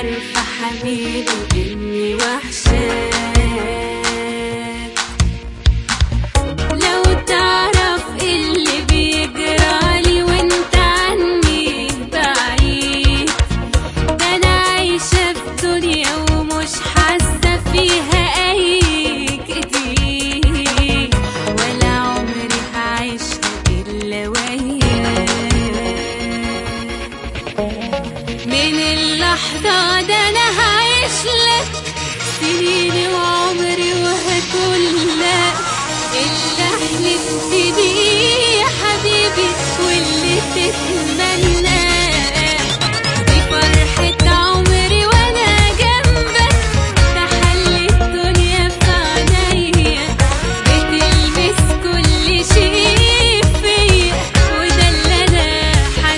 عارفة حبيبي إني وحشاك لو تعرف اللي بيجرالي وانت عني بعيد ده انا عايشة في دنيا ومش حاسة فيها اي جديد ولا عمري هعيشها الا وياك من اللحظة ده انا هعيش لك سنيني وعمري وهكون لك اللي حلمت بيه يا حبيبي واللي تتمناه دي فرحة عمري وانا جنبك تحلي الدنيا في عينيا بتلمس كل شيء فيا وده اللي انا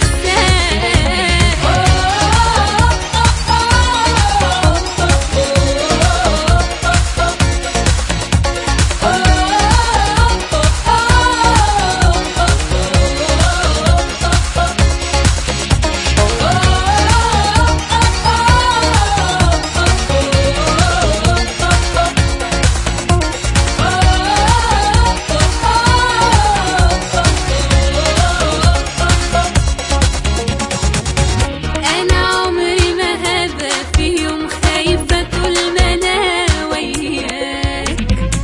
انا عمري ما هبقى في يوم خايفة طول ما انا وياك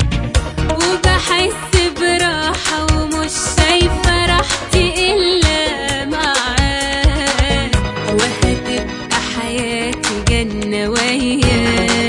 وبحس براحة ومش شايفة راحتي الا معاك وهتبقى حياتي جنة وياك